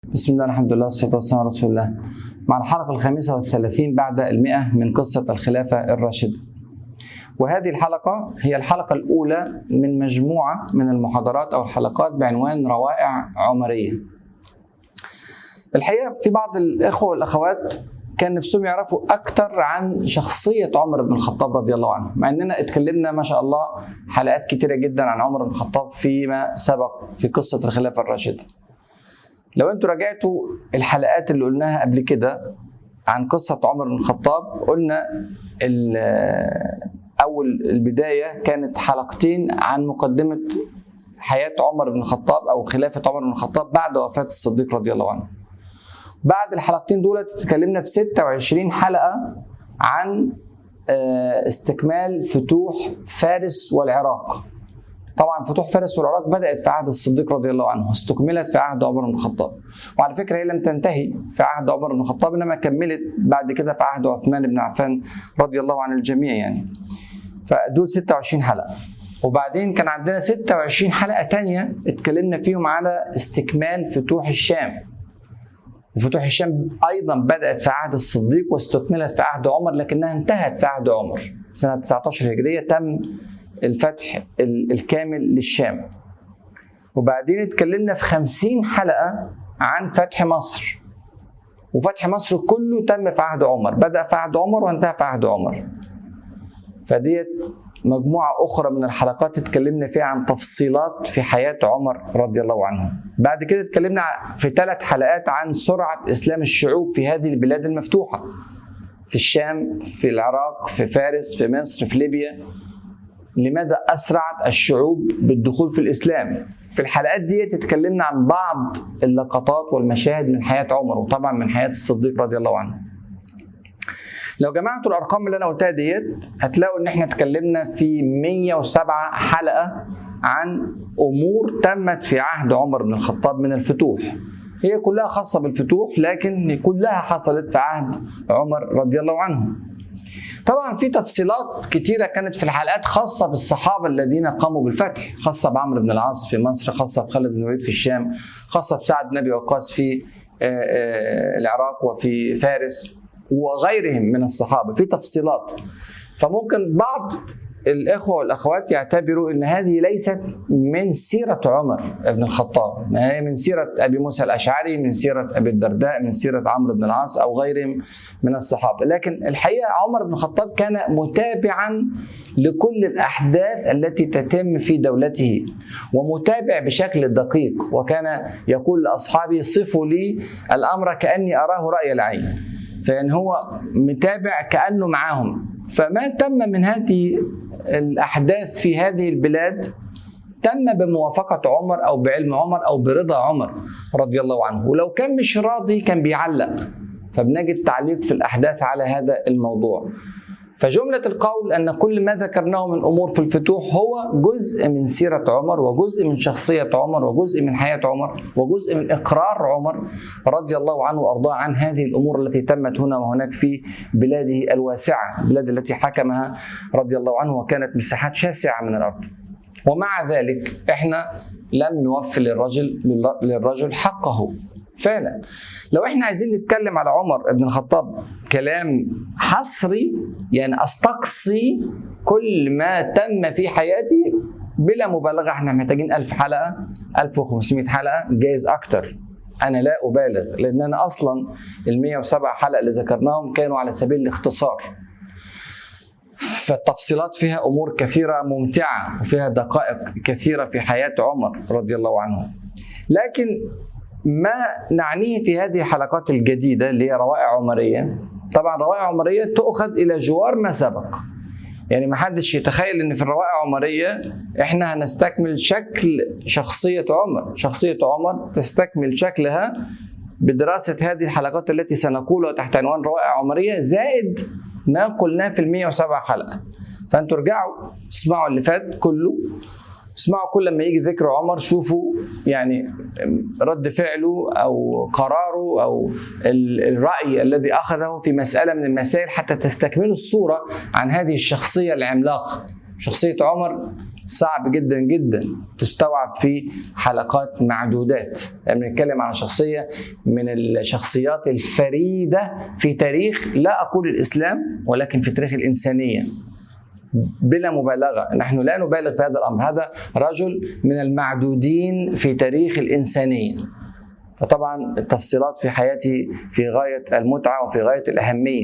بسم الله الحمد لله والصلاة والسلام على رسول الله مع الحلقة الخامسة والثلاثين بعد المئة من قصة الخلافة الراشدة وهذه الحلقة هي الحلقة الأولى من مجموعة من المحاضرات أو الحلقات بعنوان روائع عمرية الحقيقة في بعض الإخوة والأخوات كان نفسهم يعرفوا أكثر عن شخصية عمر بن الخطاب رضي الله عنه مع أننا اتكلمنا ما شاء الله حلقات كتيرة جدا عن عمر بن الخطاب فيما سبق في قصة الخلافة الراشدة لو انتوا راجعتوا الحلقات اللي قلناها قبل كده عن قصة عمر بن الخطاب قلنا أول البداية كانت حلقتين عن مقدمة حياة عمر بن الخطاب أو خلافة عمر بن الخطاب بعد وفاة الصديق رضي الله عنه بعد الحلقتين دول اتكلمنا في 26 حلقة عن استكمال فتوح فارس والعراق طبعا فتوح فارس والعراق بدات في عهد الصديق رضي الله عنه واستكملت في عهد عمر بن الخطاب وعلى فكره هي لم تنتهي في عهد عمر بن الخطاب انما كملت بعد كده في عهد عثمان بن عفان رضي الله عن الجميع يعني فدول 26 حلقه وبعدين كان عندنا 26 حلقه تانية اتكلمنا فيهم على استكمال فتوح الشام وفتوح الشام ايضا بدات في عهد الصديق واستكملت في عهد عمر لكنها انتهت في عهد عمر سنه 19 هجريه تم الفتح الكامل للشام وبعدين اتكلمنا في خمسين حلقة عن فتح مصر وفتح مصر كله تم في عهد عمر بدأ في عهد عمر وانتهى في عهد عمر فديت مجموعة أخرى من الحلقات اتكلمنا فيها عن تفصيلات في حياة عمر رضي الله عنه بعد كده اتكلمنا في ثلاث حلقات عن سرعة إسلام الشعوب في هذه البلاد المفتوحة في الشام في العراق في فارس في مصر في ليبيا لماذا اسرعت الشعوب بالدخول في الاسلام في الحلقات دي اتكلمنا عن بعض اللقطات والمشاهد من حياه عمر وطبعا من حياه الصديق رضي الله عنه لو جمعتوا الارقام اللي انا قلتها ديت هتلاقوا ان احنا اتكلمنا في 107 حلقه عن امور تمت في عهد عمر بن الخطاب من الفتوح هي كلها خاصه بالفتوح لكن كلها حصلت في عهد عمر رضي الله عنه طبعا في تفصيلات كتيره كانت في الحلقات خاصه بالصحابه الذين قاموا بالفتح خاصه بعمرو بن العاص في مصر خاصه بخالد بن الوليد في الشام خاصه بسعد بن ابي وقاص في العراق وفي فارس وغيرهم من الصحابه في تفصيلات فممكن بعض الاخوه والاخوات يعتبروا ان هذه ليست من سيره عمر بن الخطاب هي من سيره ابي موسى الاشعري من سيره ابي الدرداء من سيره عمرو بن العاص او غيرهم من الصحابه لكن الحقيقه عمر بن الخطاب كان متابعا لكل الاحداث التي تتم في دولته ومتابع بشكل دقيق وكان يقول لاصحابه صفوا لي الامر كاني اراه راي العين فان هو متابع كانه معاهم فما تم من هذه الاحداث في هذه البلاد تم بموافقة عمر أو بعلم عمر أو برضا عمر رضي الله عنه ولو كان مش راضي كان بيعلق فبنجد تعليق في الأحداث على هذا الموضوع فجملة القول أن كل ما ذكرناه من أمور في الفتوح هو جزء من سيرة عمر وجزء من شخصية عمر وجزء من حياة عمر وجزء من إقرار عمر رضي الله عنه وأرضاه عن هذه الأمور التي تمت هنا وهناك في بلاده الواسعة البلاد التي حكمها رضي الله عنه وكانت مساحات شاسعة من الأرض ومع ذلك احنا لم نوفي للرجل للرجل حقه فعلا لو احنا عايزين نتكلم على عمر بن الخطاب كلام حصري يعني استقصي كل ما تم في حياتي بلا مبالغه احنا محتاجين 1000 حلقه 1500 حلقه جايز اكتر انا لا ابالغ لان انا اصلا ال 107 حلقه اللي ذكرناهم كانوا على سبيل الاختصار فالتفصيلات فيها امور كثيره ممتعه وفيها دقائق كثيره في حياه عمر رضي الله عنه لكن ما نعنيه في هذه الحلقات الجديده اللي هي روائع عمريه طبعا روائع عمريه تؤخذ الى جوار ما سبق يعني ما حدش يتخيل ان في الروائع العمريه احنا هنستكمل شكل شخصيه عمر شخصيه عمر تستكمل شكلها بدراسه هذه الحلقات التي سنقولها تحت عنوان روائع عمريه زائد ما قلناه في ال 107 حلقه فانتوا ارجعوا اسمعوا اللي فات كله اسمعوا كل لما يجي ذكر عمر شوفوا يعني رد فعله او قراره او الراي الذي اخذه في مساله من المسائل حتى تستكملوا الصوره عن هذه الشخصيه العملاقه شخصيه عمر صعب جدا جدا تستوعب في حلقات معدودات يعني بنتكلم على شخصيه من الشخصيات الفريده في تاريخ لا اقول الاسلام ولكن في تاريخ الانسانيه بلا مبالغه نحن لا نبالغ في هذا الامر هذا رجل من المعدودين في تاريخ الانسانيه فطبعا التفصيلات في حياتي في غايه المتعه وفي غايه الاهميه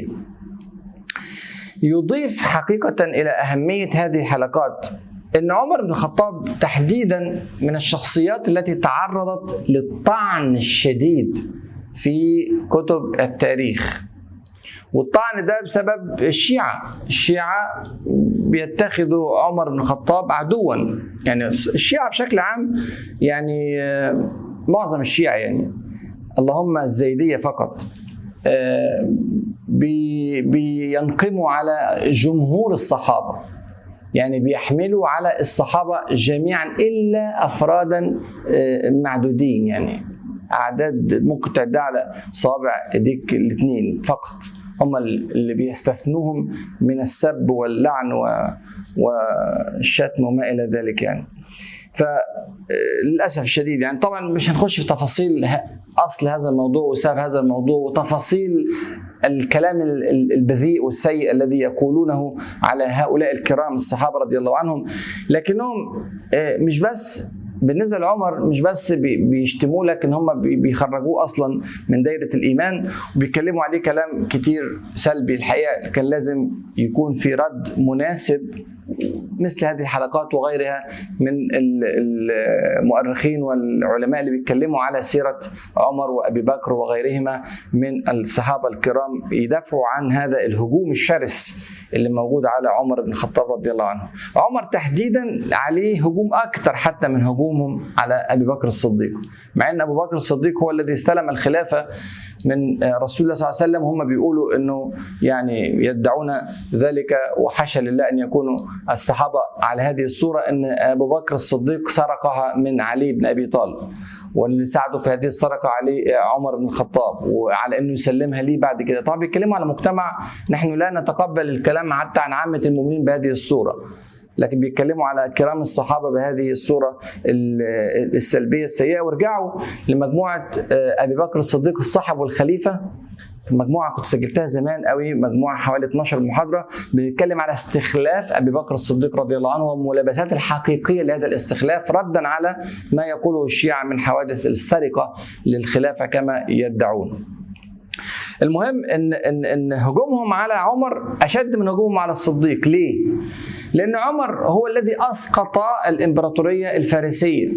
يضيف حقيقه الى اهميه هذه الحلقات ان عمر بن الخطاب تحديدا من الشخصيات التي تعرضت للطعن الشديد في كتب التاريخ والطعن ده بسبب الشيعة الشيعة بيتخذوا عمر بن الخطاب عدوا يعني الشيعة بشكل عام يعني آه، معظم الشيعة يعني اللهم الزيدية فقط آه، بي- بينقموا على جمهور الصحابة يعني بيحملوا على الصحابة جميعا إلا أفرادا آه، معدودين يعني أعداد ممكن تعدها على صوابع إيديك الاثنين فقط هم اللي بيستثنوهم من السب واللعن و- والشتم وما إلى ذلك يعني فللاسف الشديد يعني طبعا مش هنخش في تفاصيل ه- اصل هذا الموضوع وسبب هذا الموضوع وتفاصيل الكلام ال- ال- البذيء والسيء الذي يقولونه على هؤلاء الكرام الصحابه رضي الله عنهم لكنهم آه، مش بس بالنسبه لعمر مش بس بي- بيشتموه لكن هم بي- بيخرجوه اصلا من دايره الايمان وبيتكلموا عليه كلام كتير سلبي الحقيقه كان لازم يكون في رد مناسب مثل هذه الحلقات وغيرها من ال- المؤرخين والعلماء اللي بيتكلموا على سيرة عمر وأبي بكر وغيرهما من الصحابة الكرام يدافعوا عن هذا الهجوم الشرس اللي موجود على عمر بن الخطاب رضي الله عنه عمر تحديدا عليه هجوم أكثر حتى من هجومهم على أبي بكر الصديق مع أن أبو بكر الصديق هو الذي استلم الخلافة من رسول الله صلى الله عليه وسلم هم بيقولوا انه يعني يدعون ذلك وحاشا لله ان يكونوا الصحابه على هذه الصوره ان ابو بكر الصديق سرقها من علي بن ابي طالب واللي ساعده في هذه السرقه علي عمر بن الخطاب وعلى انه يسلمها ليه بعد كده طبعا بيتكلموا على مجتمع نحن لا نتقبل الكلام حتى عن عامه المؤمنين بهذه الصوره لكن بيتكلموا على كرام الصحابه بهذه الصوره ال- السلبيه السيئه وارجعوا لمجموعه آه، ابي بكر الصديق الصاحب والخليفه في مجموعه كنت سجلتها زمان قوي مجموعه حوالي 12 محاضره بنتكلم على استخلاف ابي بكر الصديق رضي الله عنه والملابسات الحقيقيه لهذا الاستخلاف ردا على ما يقوله الشيعه من حوادث السرقه للخلافه كما يدعون. المهم ان ان ان هجومهم على عمر اشد من هجومهم على الصديق ليه؟ لان عمر هو الذي اسقط الامبراطوريه الفارسيه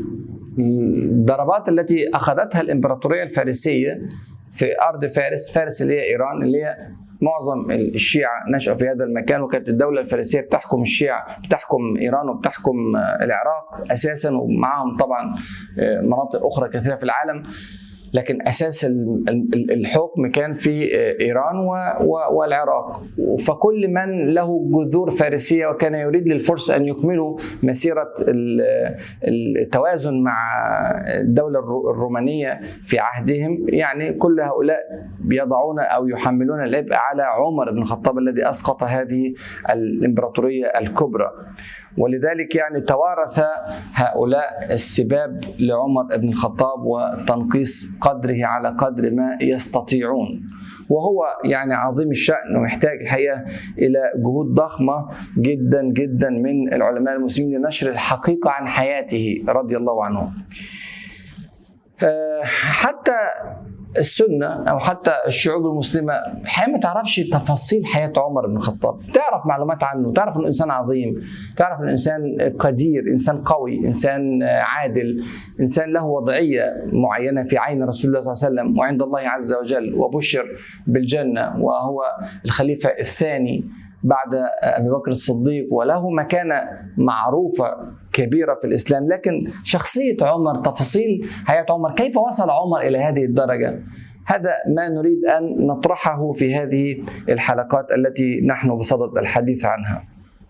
الضربات التي اخذتها الامبراطوريه الفارسيه في ارض فارس فارس اللي هي ايران اللي هي معظم الشيعة نشأوا في هذا المكان وكانت الدولة الفارسية بتحكم الشيعة بتحكم إيران وبتحكم آه، العراق أساسا ومعهم طبعا آه، مناطق أخرى كثيرة في العالم لكن اساس ال- ال- الحكم كان في ايران و- و- والعراق فكل من له جذور فارسيه وكان يريد للفرس ان يكملوا مسيره ال- التوازن مع الدوله الرو- الرومانيه في عهدهم يعني كل هؤلاء بيضعون او يحملون العبء على عمر بن الخطاب الذي اسقط هذه الامبراطوريه الكبرى ولذلك يعني توارث هؤلاء السباب لعمر بن الخطاب وتنقيص قدره على قدر ما يستطيعون وهو يعني عظيم الشأن ومحتاج الحقيقة إلى جهود ضخمة جدا جدا من العلماء المسلمين لنشر الحقيقة عن حياته رضي الله عنه آه، حتى السنه او حتى الشعوب المسلمه الحقيقه ما تعرفش تفاصيل حياه عمر بن الخطاب تعرف معلومات عنه تعرف انه انسان عظيم تعرف انه انسان قدير انسان قوي انسان عادل انسان له وضعيه معينه في عين رسول الله صلى الله عليه وسلم وعند الله عز وجل وبشر بالجنه وهو الخليفه الثاني بعد ابي بكر الصديق وله مكانه معروفه كبيره في الاسلام لكن شخصيه عمر تفاصيل حياه عمر كيف وصل عمر الى هذه الدرجه هذا ما نريد ان نطرحه في هذه الحلقات التي نحن بصدد الحديث عنها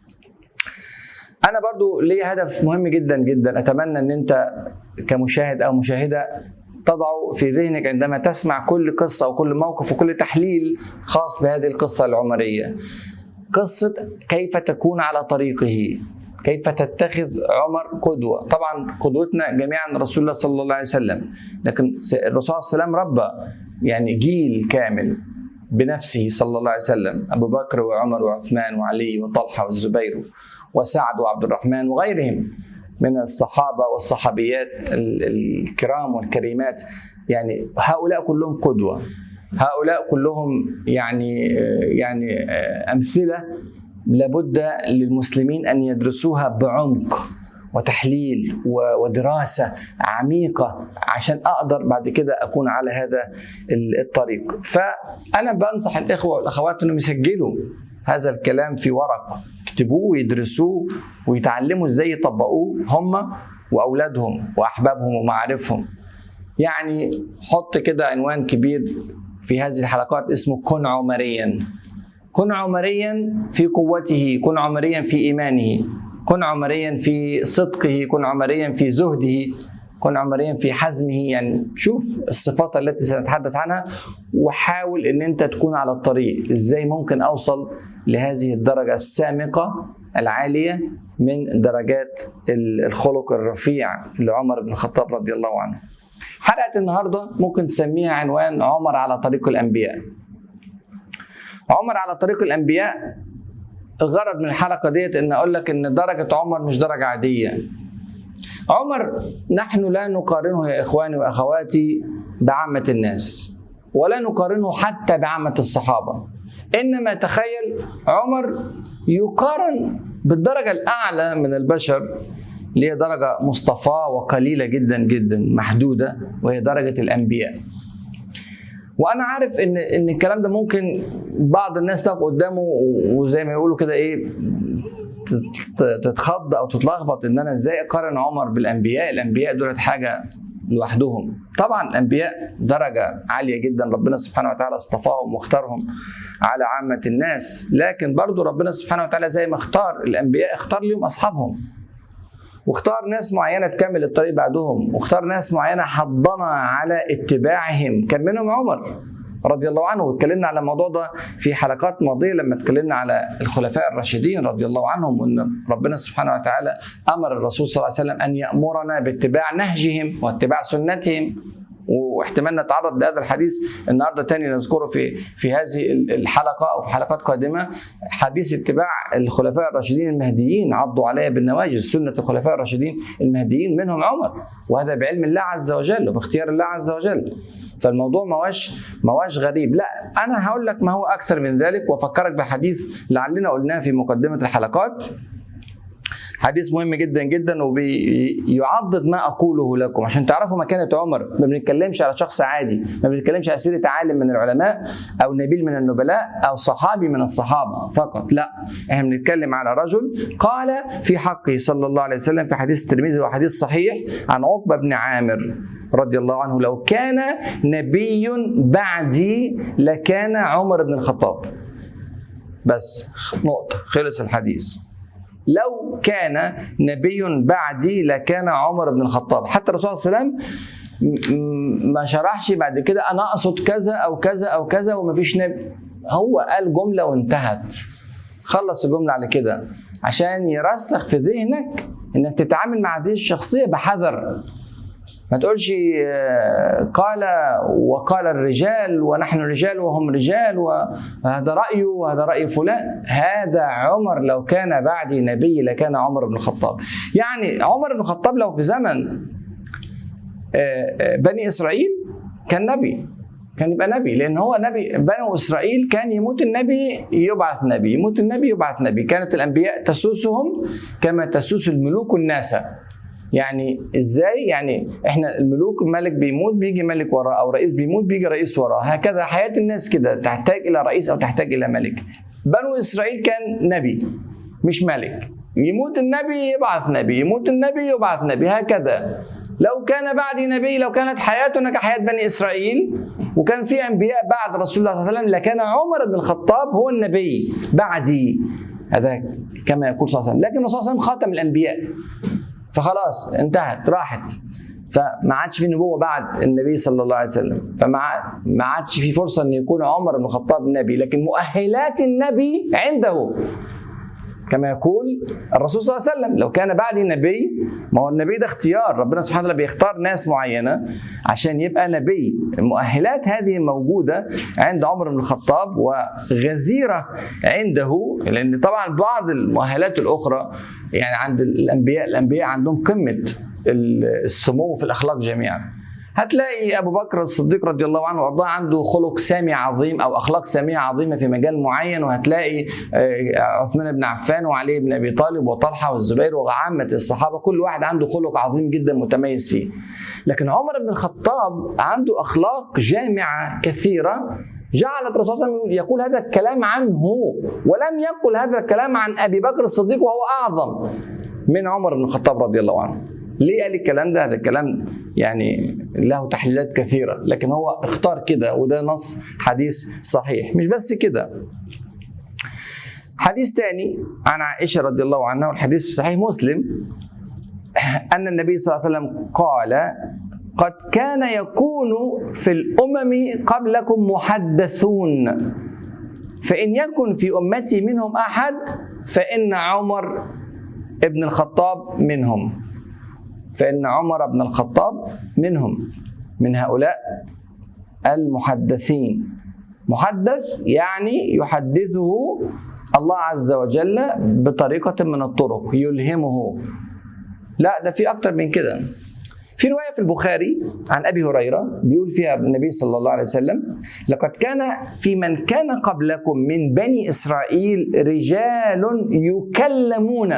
انا برضو لي هدف مهم جدا جدا اتمنى ان انت كمشاهد او مشاهده تضع في ذهنك عندما تسمع كل قصه وكل موقف وكل تحليل خاص بهذه القصه العمريه قصه كيف تكون على طريقه كيف تتخذ عمر قدوة طبعا قدوتنا جميعا رسول الله صلى الله عليه وسلم لكن الرسول صلى الله عليه وسلم ربى يعني جيل كامل بنفسه صلى الله عليه وسلم أبو بكر وعمر وعثمان وعلي وطلحة والزبير وسعد وعبد الرحمن وغيرهم من الصحابة والصحابيات الكرام والكريمات يعني هؤلاء كلهم قدوة هؤلاء كلهم يعني يعني أمثلة لابد للمسلمين أن يدرسوها بعمق وتحليل ودراسة عميقة عشان أقدر بعد كده أكون على هذا الطريق فأنا بنصح الإخوة والأخوات أنهم يسجلوا هذا الكلام في ورق يكتبوه ويدرسوه ويتعلموا ازاي يطبقوه هم واولادهم واحبابهم ومعارفهم يعني حط كده عنوان كبير في هذه الحلقات اسمه كن عمريا كن عمريا في قوته كن عمريا في ايمانه كن عمريا في صدقه كن عمريا في زهده كن عمريا في حزمه يعني شوف الصفات التي سنتحدث عنها وحاول ان انت تكون على الطريق ازاي ممكن اوصل لهذه الدرجه السامقه العاليه من درجات الخلق الرفيع لعمر بن الخطاب رضي الله عنه حلقه النهارده ممكن تسميها عنوان عمر على طريق الانبياء عمر على طريق الانبياء الغرض من الحلقه ديت ان اقول لك ان درجه عمر مش درجه عاديه عمر نحن لا نقارنه يا اخواني واخواتي بعامه الناس ولا نقارنه حتى بعامه الصحابه انما تخيل عمر يقارن بالدرجه الاعلى من البشر اللي هي درجه مصطفاه وقليله جدا جدا محدوده وهي درجه الانبياء وانا عارف ان ان الكلام ده ممكن بعض الناس تقف قدامه وزي ما يقولوا كده ايه تتخض او تتلخبط ان انا ازاي اقارن عمر بالانبياء الانبياء دولت حاجه لوحدهم طبعا الانبياء درجه عاليه جدا ربنا سبحانه وتعالى اصطفاهم واختارهم على عامه الناس لكن برضو ربنا سبحانه وتعالى زي ما اختار الانبياء اختار لهم اصحابهم واختار ناس معينه تكمل الطريق بعدهم واختار ناس معينه حضنا على اتباعهم كان منهم عمر رضي الله عنه واتكلمنا على الموضوع ده في حلقات ماضيه لما اتكلمنا على الخلفاء الراشدين رضي الله عنهم وان ربنا سبحانه وتعالى امر الرسول صلى الله عليه وسلم ان يامرنا باتباع نهجهم واتباع سنتهم واحتمال نتعرض لهذا الحديث النهارده تاني نذكره في في هذه الحلقه او في حلقات قادمه حديث اتباع الخلفاء الراشدين المهديين عضوا عليها بالنواجذ سنه الخلفاء الراشدين المهديين منهم عمر وهذا بعلم الله عز وجل وباختيار الله عز وجل فالموضوع ما هوش ما هوش غريب لا انا هقول لك ما هو اكثر من ذلك وافكرك بحديث لعلنا قلناه في مقدمه الحلقات حديث مهم جدا جدا وبيعضد ما اقوله لكم عشان تعرفوا مكانه عمر ما بنتكلمش على شخص عادي ما بنتكلمش على سيره عالم من العلماء او نبيل من النبلاء او صحابي من الصحابه فقط لا احنا بنتكلم على رجل قال في حقه صلى الله عليه وسلم في حديث الترمذي وحديث صحيح عن عقبه بن عامر رضي الله عنه لو كان نبي بعدي لكان عمر بن الخطاب بس نقطه خلص الحديث لو كان نبي بعدي لكان عمر بن الخطاب حتى الرسول صلى الله عليه وسلم ما شرحش بعد كده انا اقصد كذا او كذا او كذا ومفيش نبي هو قال جمله وانتهت خلص الجمله على كده عشان يرسخ في ذهنك انك تتعامل مع هذه الشخصيه بحذر ما تقولش قال وقال الرجال ونحن رجال وهم رجال وهذا رأيه وهذا رأي فلان هذا عمر لو كان بعدي نبي لكان عمر بن الخطاب يعني عمر بن الخطاب لو في زمن بني إسرائيل كان نبي كان يبقى نبي لان هو نبي بنو اسرائيل كان يموت النبي يبعث نبي يموت النبي يبعث نبي كانت الانبياء تسوسهم كما تسوس الملوك الناس يعني ازاي يعني احنا الملوك الملك بيموت بيجي ملك وراه او رئيس بيموت بيجي رئيس وراه هكذا حياه الناس كده تحتاج الى رئيس او تحتاج الى ملك بنو اسرائيل كان نبي مش ملك يموت النبي يبعث نبي يموت النبي يبعث نبي هكذا لو كان بعدي نبي لو كانت حياتنا كحياة بني إسرائيل وكان في أنبياء بعد رسول الله صلى الله عليه وسلم لكان عمر بن الخطاب هو النبي بعدي هذا كما يقول صلى الله عليه وسلم لكن الرسول صلى الله عليه وسلم خاتم الأنبياء فخلاص انتهت راحت فما عادش في نبوه بعد النبي صلى الله عليه وسلم فما ما عادش في فرصه ان يكون عمر بن الخطاب نبي لكن مؤهلات النبي عنده كما يقول الرسول صلى الله عليه وسلم لو كان بعدي نبي ما هو النبي ده اختيار ربنا سبحانه وتعالى بيختار ناس معينه عشان يبقى نبي المؤهلات هذه موجوده عند عمر بن الخطاب وغزيره عنده لان طبعا بعض المؤهلات الاخرى يعني عند الانبياء الانبياء عندهم قمه السمو في الاخلاق جميعا هتلاقي ابو بكر الصديق رضي الله عنه وارضاه عنده خلق سامي عظيم او اخلاق ساميه عظيمه في مجال معين وهتلاقي عثمان بن عفان وعلي بن ابي طالب وطلحه والزبير وعامه الصحابه كل واحد عنده خلق عظيم جدا متميز فيه لكن عمر بن الخطاب عنده اخلاق جامعه كثيره جعلت الرسول صلى الله عليه وسلم يقول هذا الكلام عنه ولم يقل هذا الكلام عن ابي بكر الصديق وهو اعظم من عمر بن الخطاب رضي الله عنه ليه قال الكلام ده؟ هذا الكلام يعني له تحليلات كثيره، لكن هو اختار كده وده نص حديث صحيح، مش بس كده. حديث تاني عن عائشه رضي الله عنها والحديث في صحيح مسلم ان النبي صلى الله عليه وسلم قال: قد كان يكون في الامم قبلكم محدثون فان يكن في امتي منهم احد فان عمر ابن الخطاب منهم فإن عمر بن الخطاب منهم من هؤلاء المحدثين محدث يعني يحدثه الله عز وجل بطريقة من الطرق يلهمه لا ده في أكتر من كده في رواية في البخاري عن أبي هريرة بيقول فيها النبي صلى الله عليه وسلم لقد كان في من كان قبلكم من بني إسرائيل رجال يكلمون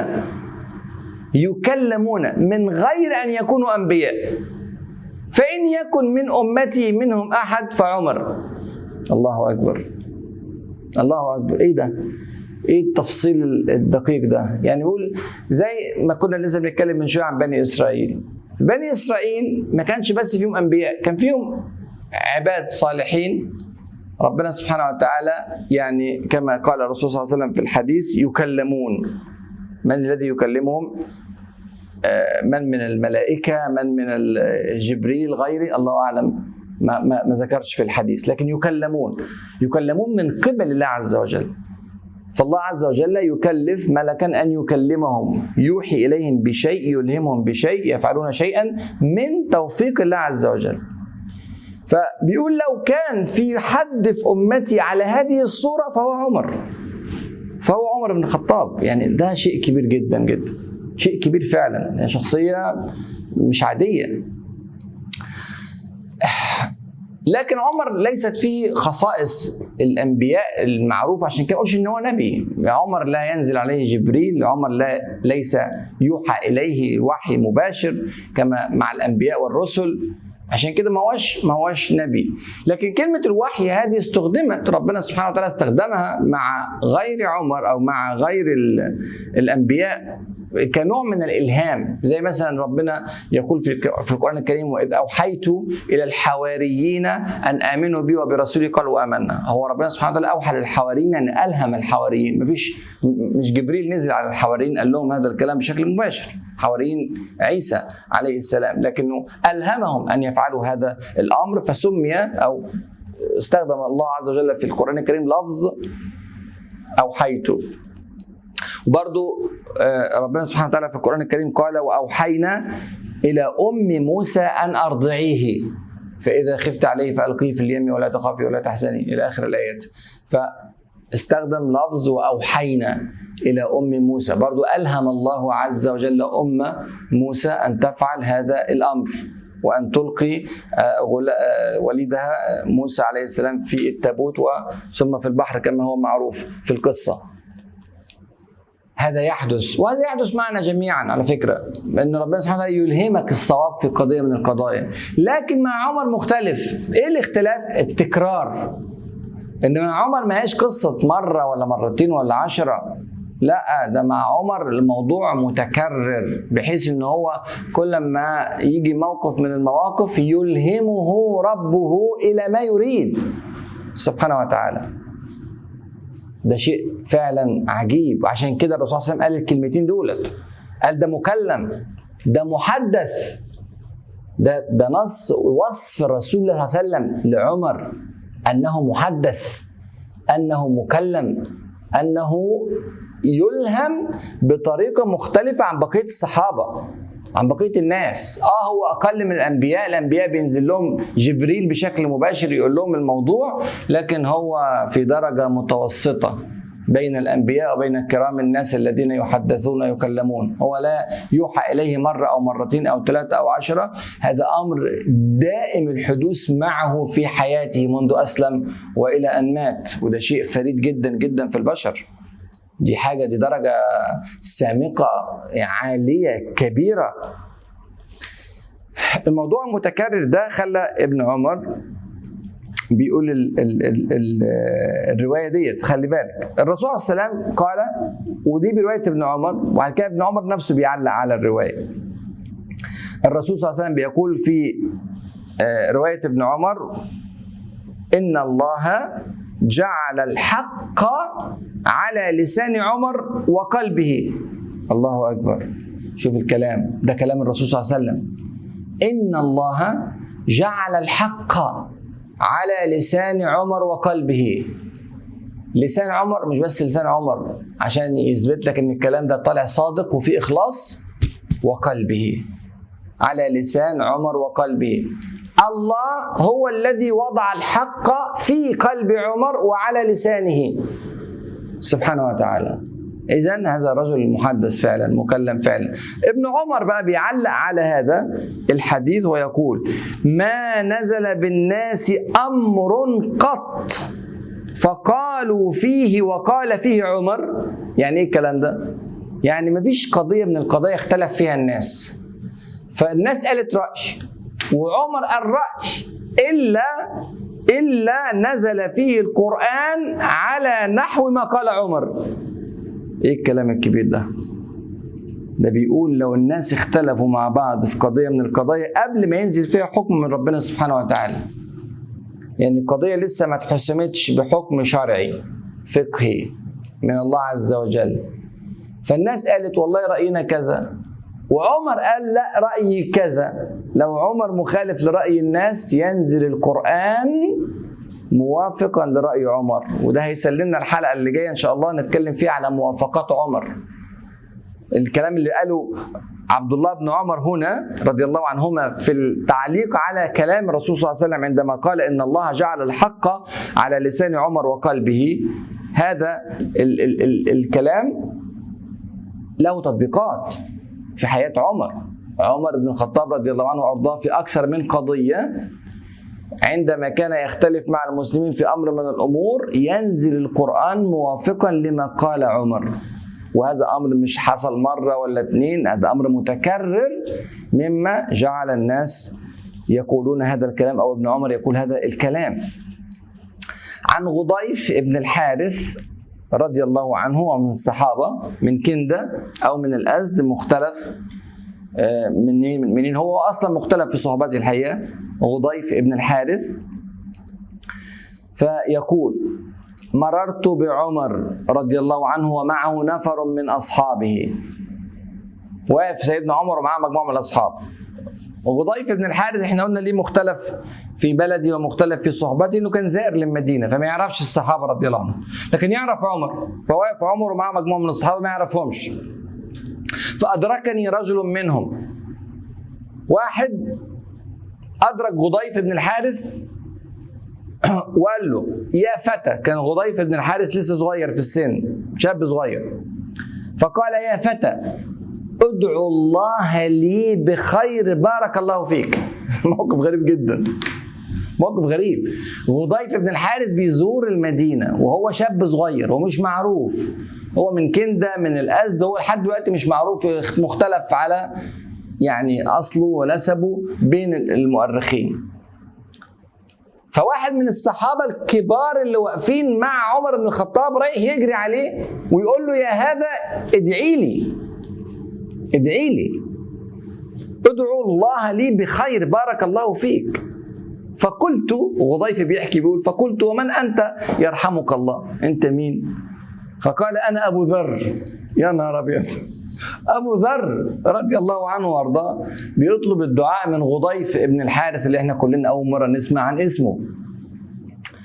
يكلمون من غير ان يكونوا انبياء فان يكن من امتي منهم احد فعمر الله اكبر الله اكبر ايه ده ايه التفصيل الدقيق ده يعني بيقول زي ما كنا لسه بنتكلم من شويه عن بني اسرائيل في بني اسرائيل ما كانش بس فيهم انبياء كان فيهم عباد صالحين ربنا سبحانه وتعالى يعني كما قال الرسول صلى الله عليه وسلم في الحديث يكلمون من الذي يكلمهم من من الملائكة من من جبريل غيري الله أعلم ما, ما, ما ذكرش في الحديث لكن يكلمون يكلمون من قبل الله عز وجل فالله عز وجل يكلف ملكا أن يكلمهم يوحي إليهم بشيء يلهمهم بشيء يفعلون شيئا من توفيق الله عز وجل فبيقول لو كان في حد في أمتي على هذه الصورة فهو عمر فهو عمر بن الخطاب يعني ده شيء كبير جدا جدا شيء كبير فعلا يعني شخصية مش عادية لكن عمر ليست فيه خصائص الانبياء المعروفه عشان كده اقولش ان هو نبي عمر لا ينزل عليه جبريل عمر لا ليس يوحى اليه وحي مباشر كما مع الانبياء والرسل عشان كده ما هوش ما هوش نبي لكن كلمة الوحي هذه استخدمت ربنا سبحانه وتعالى استخدمها مع غير عمر أو مع غير الأنبياء كنوع من الالهام زي مثلا ربنا يقول في في القران الكريم واذ اوحيت الى الحواريين ان امنوا بي وبرسولي قالوا امنا هو ربنا سبحانه وتعالى اوحى للحواريين ان الهم الحواريين مفيش مش جبريل نزل على الحواريين قال لهم هذا الكلام بشكل مباشر حواريين عيسى عليه السلام لكنه الهمهم ان يفعلوا هذا الامر فسمي او استخدم الله عز وجل في القران الكريم لفظ اوحيت وبرضو ربنا سبحانه وتعالى في القرآن الكريم قال وأوحينا إلى أم موسى أن أرضعيه فإذا خفت عليه فألقيه في اليم ولا تخافي ولا تحزني إلى آخر الآيات فاستخدم لفظ وأوحينا إلى أم موسى برضو ألهم الله عز وجل أم موسى أن تفعل هذا الأمر وأن تلقي وليدها موسى عليه السلام في التابوت ثم في البحر كما هو معروف في القصة هذا يحدث وهذا يحدث معنا جميعا على فكرة أن ربنا سبحانه وتعالى يلهمك الصواب في قضية من القضايا لكن مع عمر مختلف إيه الاختلاف التكرار إنما عمر ما هيش قصة مرة ولا مرتين ولا عشرة لا ده مع عمر الموضوع متكرر بحيث ان هو كل ما يجي موقف من المواقف يلهمه ربه الى ما يريد سبحانه وتعالى ده شيء فعلا عجيب وعشان كده الرسول صلى الله عليه وسلم قال الكلمتين دولت قال ده مكلم ده محدث ده ده نص وصف الرسول صلى الله عليه وسلم لعمر انه محدث انه مكلم انه يلهم بطريقه مختلفه عن بقيه الصحابه عن بقيه الناس اه هو اقل من الانبياء الانبياء بينزل لهم جبريل بشكل مباشر يقول لهم الموضوع لكن هو في درجه متوسطه بين الانبياء وبين الكرام الناس الذين يحدثون ويكلمون هو لا يوحى اليه مره او مرتين او ثلاثه او عشره هذا امر دائم الحدوث معه في حياته منذ اسلم والى ان مات وده شيء فريد جدا جدا في البشر دي حاجه دي درجه سامقه عاليه كبيره الموضوع المتكرر ده خلى ابن عمر بيقول ال ال ال ال الروايه ديت خلي بالك الرسول صلى الله عليه وسلم قال ودي بروايه ابن عمر وبعد كده ابن عمر نفسه بيعلق على الروايه الرسول صلى الله عليه وسلم بيقول في روايه ابن عمر ان الله جعل الحق على لسان عمر وقلبه الله اكبر شوف الكلام ده كلام الرسول صلى الله عليه وسلم ان الله جعل الحق على لسان عمر وقلبه لسان عمر مش بس لسان عمر عشان يثبت لك ان الكلام ده طالع صادق وفي اخلاص وقلبه على لسان عمر وقلبه الله هو الذي وضع الحق في قلب عمر وعلى لسانه سبحانه وتعالى إذا هذا رجل محدث فعلا مكلم فعلا ابن عمر بقى بيعلق على هذا الحديث ويقول ما نزل بالناس أمر قط فقالوا فيه وقال فيه عمر يعني ايه الكلام ده يعني ما فيش قضية من القضايا اختلف فيها الناس فالناس قالت رأي وعمر قال رأي إلا إلا نزل فيه القرآن على نحو ما قال عمر ايه الكلام الكبير ده ده بيقول لو الناس اختلفوا مع بعض في قضيه من القضايا قبل ما ينزل فيها حكم من ربنا سبحانه وتعالى يعني القضيه لسه ما اتحسمتش بحكم شرعي فقهي من الله عز وجل فالناس قالت والله راينا كذا وعمر قال لا رايي كذا لو عمر مخالف لراي الناس ينزل القران موافقا لرأي عمر وده هيسلمنا الحلقة اللي جاية إن شاء الله نتكلم فيها على موافقات عمر الكلام اللي قاله عبد الله بن عمر هنا رضي الله عنهما في التعليق على كلام الرسول صلى الله عليه وسلم عندما قال إن الله جعل الحق على لسان عمر وقلبه هذا ال ال ال الكلام له تطبيقات في حياة عمر عمر بن الخطاب رضي الله عنه وارضاه في اكثر من قضيه عندما كان يختلف مع المسلمين في امر من الامور ينزل القران موافقا لما قال عمر وهذا امر مش حصل مره ولا اتنين هذا امر متكرر مما جعل الناس يقولون هذا الكلام او ابن عمر يقول هذا الكلام عن غضيف ابن الحارث رضي الله عنه ومن الصحابه من كنده او من الازد مختلف منين منين هو اصلا مختلف في صحبته الحقيقه غضيف ابن الحارث فيقول مررت بعمر رضي الله عنه ومعه نفر من اصحابه واقف سيدنا عمر ومعاه مجموعه من الاصحاب وغضيف بن الحارث احنا قلنا ليه مختلف في بلدي ومختلف في صحبتي انه كان زائر للمدينه فما يعرفش الصحابه رضي الله عنهم لكن يعرف عمر فواقف عمر ومعاه مجموعه من الصحابه ما يعرفهمش فأدركني رجل منهم واحد أدرك غضيف بن الحارث وقال له يا فتى كان غضيف بن الحارث لسه صغير في السن شاب صغير فقال يا فتى ادعو الله لي بخير بارك الله فيك موقف غريب جدا موقف غريب غضيف بن الحارث بيزور المدينة وهو شاب صغير ومش معروف هو من كنده من الازد هو لحد دلوقتي مش معروف مختلف على يعني اصله ونسبه بين المؤرخين فواحد من الصحابه الكبار اللي واقفين مع عمر بن الخطاب رايح يجري عليه ويقول له يا هذا ادعي لي ادعي لي ادعو الله لي بخير بارك الله فيك فقلت وغضيف بيحكي بيقول فقلت ومن انت يرحمك الله انت مين فقال انا ابو ذر يا نهار ابيض ابو ذر رضي الله عنه وارضاه بيطلب الدعاء من غضيف ابن الحارث اللي احنا كلنا اول مره نسمع عن اسمه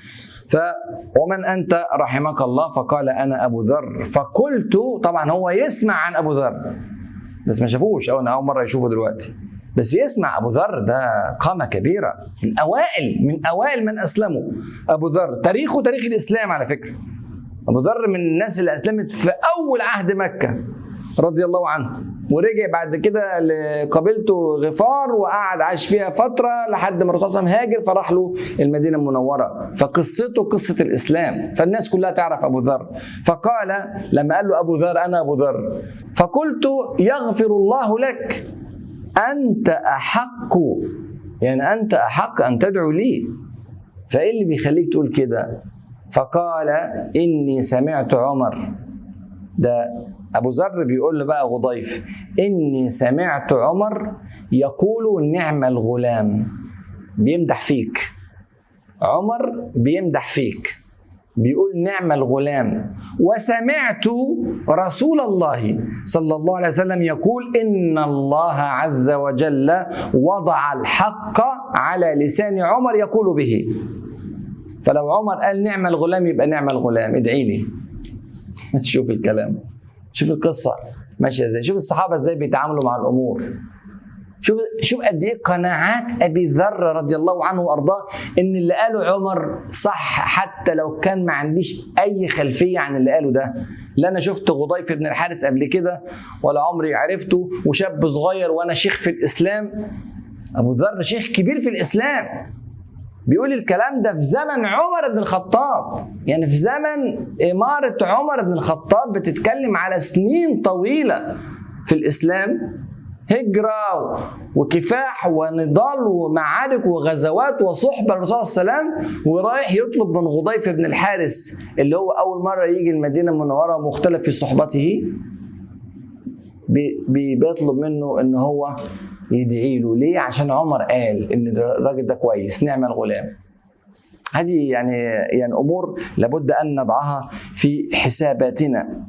ف ومن انت رحمك الله فقال انا ابو ذر فقلت طبعا هو يسمع عن ابو ذر بس ما شافوش او انا اول مره يشوفه دلوقتي بس يسمع ابو ذر ده قامه كبيره من اوائل من اوائل من اسلموا ابو ذر تاريخه تاريخ الاسلام على فكره ابو ذر من الناس اللي اسلمت في اول عهد مكه رضي الله عنه ورجع بعد كده لقبيلته غفار وقعد عاش فيها فتره لحد ما الرسول صلى الله عليه وسلم هاجر فراح له المدينه المنوره فقصته قصه الاسلام فالناس كلها تعرف ابو ذر فقال لما قال له ابو ذر انا ابو ذر فقلت يغفر الله لك انت احق يعني انت احق ان تدعو لي فايه اللي بيخليك تقول كده فقال اني سمعت عمر ده ابو ذر بيقول له بقى غضيف اني سمعت عمر يقول نعم الغلام بيمدح فيك عمر بيمدح فيك بيقول نعم الغلام وسمعت رسول الله صلى الله عليه وسلم يقول ان الله عز وجل وضع الحق على لسان عمر يقول به فلو عمر قال نعم الغلام يبقى نعم الغلام ادعي لي شوف الكلام شوف القصه ماشيه ازاي شوف الصحابه ازاي بيتعاملوا مع الامور شوف شوف قد ايه قناعات ابي ذر رضي الله عنه وارضاه ان اللي قاله عمر صح حتى لو كان ما عنديش اي خلفيه عن اللي قاله ده لا انا شفت غضيف بن الحارث قبل كده ولا عمري عرفته وشاب صغير وانا شيخ في الاسلام ابو ذر شيخ كبير في الاسلام بيقول الكلام ده في زمن عمر بن الخطاب يعني في زمن إمارة عمر بن الخطاب بتتكلم على سنين طويلة في الإسلام هجرة وكفاح ونضال ومعارك وغزوات وصحبة الرسول صلى الله عليه وسلم ورايح يطلب من غضيف بن الحارس اللي هو أول مرة يجي المدينة المنورة مختلف في صحبته بيطلب منه ان هو يدعي له ليه عشان عمر قال ان الراجل ده كويس نعم الغلام هذه يعني يعني امور لابد ان نضعها في حساباتنا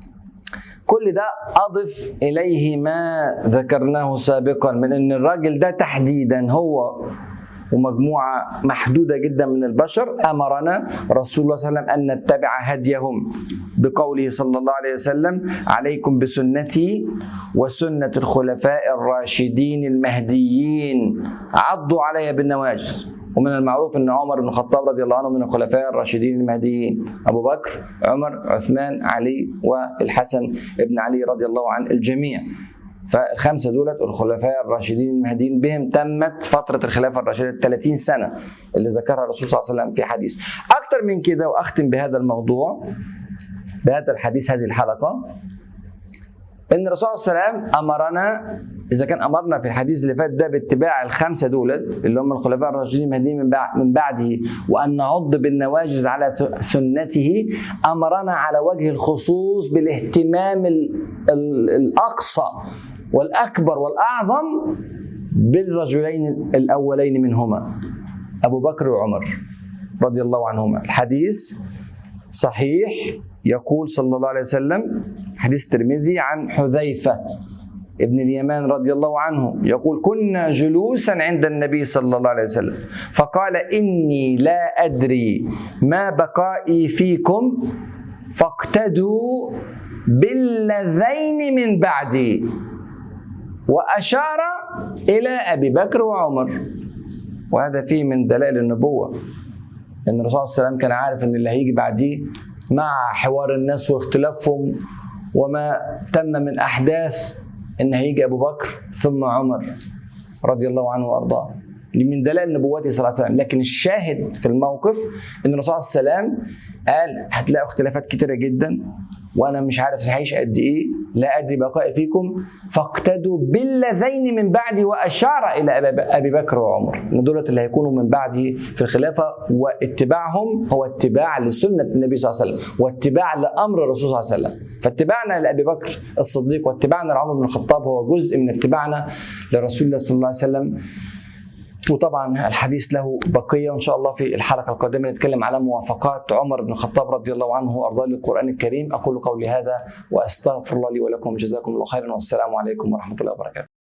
كل ده اضف اليه ما ذكرناه سابقا من ان الراجل ده تحديدا هو ومجموعة محدودة جدا من البشر أمرنا رسول الله صلى الله عليه وسلم أن نتبع هديهم بقوله صلى الله عليه وسلم عليكم بسنتي وسنة الخلفاء الراشدين المهديين عضوا علي بالنواجذ ومن المعروف ان عمر بن الخطاب رضي الله عنه من الخلفاء الراشدين المهديين ابو بكر عمر عثمان علي والحسن بن علي رضي الله عن الجميع فالخمسه دولت الخلفاء الراشدين المهديين بهم تمت فتره الخلافه الراشده 30 سنه اللي ذكرها الرسول صلى الله عليه وسلم في حديث اكثر من كده واختم بهذا الموضوع بهذا الحديث هذه الحلقه ان الرسول صلى الله عليه وسلم امرنا اذا كان امرنا في الحديث اللي فات ده باتباع الخمسه دولت اللي هم الخلفاء الراشدين المهديين من بعد من بعده وان نعض بالنواجذ على سنته امرنا على وجه الخصوص بالاهتمام الاقصى والاكبر والاعظم بالرجلين الاولين منهما ابو بكر وعمر رضي الله عنهما الحديث صحيح يقول صلى الله عليه وسلم حديث الترمذي عن حذيفه ابن اليمان رضي الله عنه يقول كنا جلوسا عند النبي صلى الله عليه وسلم فقال اني لا ادري ما بقائي فيكم فاقتدوا بالذين من بعدي واشار الى ابي بكر وعمر وهذا فيه من دلائل النبوه ان الرسول صلى الله عليه وسلم كان عارف ان اللي هيجي بعديه مع حوار الناس واختلافهم وما تم من احداث ان هيجي ابو بكر ثم عمر رضي الله عنه وارضاه من دلائل نبوته صلى الله عليه وسلم لكن الشاهد في الموقف ان الرسول صلى الله عليه وسلم قال هتلاقوا اختلافات كتيره جدا وانا مش عارف هعيش قد ايه لا ادري بقائي فيكم فاقتدوا بالذين من بعدي واشار الى ابي بكر وعمر ان دولت اللي هيكونوا من بعده في الخلافه واتباعهم هو اتباع لسنه النبي صلى الله عليه وسلم واتباع لامر الرسول صلى الله عليه وسلم فاتباعنا لابي بكر الصديق واتباعنا لعمر بن الخطاب هو جزء من اتباعنا لرسول الله صلى الله عليه وسلم وطبعا الحديث له بقيه وان شاء الله في الحلقه القادمه نتكلم على موافقات عمر بن الخطاب رضي الله عنه وارضاه للقران الكريم اقول قولي هذا واستغفر الله لي ولكم جزاكم الله خيرا والسلام عليكم ورحمه الله وبركاته